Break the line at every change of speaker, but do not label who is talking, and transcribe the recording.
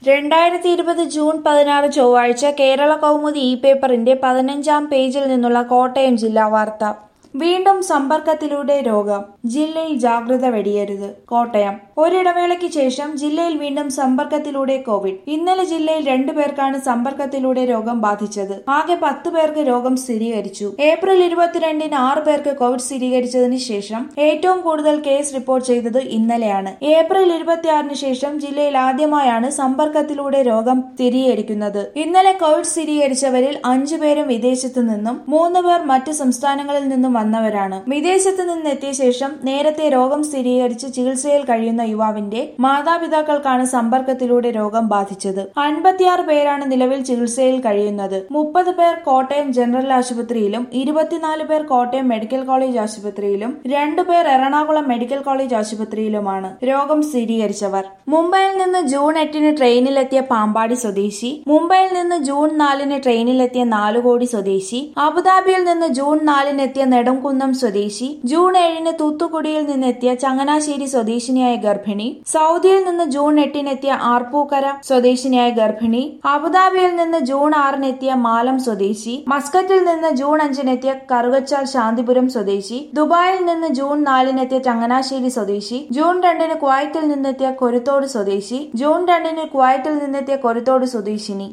രണ്ടായിരത്തി ഇരുപത് ജൂൺ പതിനാറ് ചൊവ്വാഴ്ച കേരള കൗമുദി ഇ പേപ്പറിന്റെ പതിനഞ്ചാം പേജിൽ നിന്നുള്ള കോട്ടയം ജില്ലാ വാർത്ത വീണ്ടും സമ്പർക്കത്തിലൂടെ രോഗം ജില്ലയിൽ ജാഗ്രത വെടിയരുത് കോട്ടയം ഒരിടവേളയ്ക്ക് ശേഷം ജില്ലയിൽ വീണ്ടും സമ്പർക്കത്തിലൂടെ കോവിഡ് ഇന്നലെ ജില്ലയിൽ രണ്ടു പേർക്കാണ് സമ്പർക്കത്തിലൂടെ രോഗം ബാധിച്ചത് ആകെ പത്ത് പേർക്ക് രോഗം സ്ഥിരീകരിച്ചു ഏപ്രിൽ ഇരുപത്തിരണ്ടിന് ആറ് പേർക്ക് കോവിഡ് സ്ഥിരീകരിച്ചതിന് ശേഷം ഏറ്റവും കൂടുതൽ കേസ് റിപ്പോർട്ട് ചെയ്തത് ഇന്നലെയാണ് ഏപ്രിൽ ഇരുപത്തിയാറിന് ശേഷം ജില്ലയിൽ ആദ്യമായാണ് സമ്പർക്കത്തിലൂടെ രോഗം സ്ഥിരീകരിക്കുന്നത് ഇന്നലെ കോവിഡ് സ്ഥിരീകരിച്ചവരിൽ അഞ്ചു പേരും വിദേശത്തു നിന്നും മൂന്ന് പേർ മറ്റ് സംസ്ഥാനങ്ങളിൽ നിന്നും വന്നവരാണ് വിദേശത്ത് നിന്നെത്തിയ ശേഷം നേരത്തെ രോഗം സ്ഥിരീകരിച്ച് ചികിത്സയിൽ കഴിയുന്ന യുവാവിന്റെ മാതാപിതാക്കൾക്കാണ് സമ്പർക്കത്തിലൂടെ രോഗം ബാധിച്ചത് അൻപത്തിയാറ് പേരാണ് നിലവിൽ ചികിത്സയിൽ കഴിയുന്നത് മുപ്പത് പേർ കോട്ടയം ജനറൽ ആശുപത്രിയിലും ഇരുപത്തിനാല് പേർ കോട്ടയം മെഡിക്കൽ കോളേജ് ആശുപത്രിയിലും രണ്ടു പേർ എറണാകുളം മെഡിക്കൽ കോളേജ് ആശുപത്രിയിലുമാണ് രോഗം സ്ഥിരീകരിച്ചവർ മുംബൈയിൽ നിന്ന് ജൂൺ എട്ടിന് ട്രെയിനിലെത്തിയ പാമ്പാടി സ്വദേശി മുംബൈയിൽ നിന്ന് ജൂൺ നാലിന് ട്രെയിനിലെത്തിയ നാലുകോടി സ്വദേശി അബുദാബിയിൽ നിന്ന് ജൂൺ നാലിനെത്തിയ നെടുംകുന്നം സ്വദേശി ജൂൺ ഏഴിന് തൂത്തുക്കുടിയിൽ നിന്നെത്തിയ ചങ്ങനാശ്ശേരി സ്വദേശിനിയായ ഗർഭിണി സൗദിയിൽ നിന്ന് ജൂൺ എട്ടിനെത്തിയ ആർപ്പൂക്കര സ്വദേശിനിയായ ഗർഭിണി അബുദാബിയിൽ നിന്ന് ജൂൺ ആറിനെത്തിയ മാലം സ്വദേശി മസ്കറ്റിൽ നിന്ന് ജൂൺ അഞ്ചിനെത്തിയ കറുകച്ചാൽ ശാന്തിപുരം സ്വദേശി ദുബായിൽ നിന്ന് ജൂൺ നാലിനെത്തിയ ചങ്ങനാശ്ശേരി സ്വദേശി ജൂൺ രണ്ടിന് കുവൈറ്റിൽ നിന്നെത്തിയ കൊരുത്തോട് സ്വദേശി ജൂൺ രണ്ടിന് കുവൈറ്റിൽ നിന്നെത്തിയ കൊരുത്തോട് സ്വദേശിനി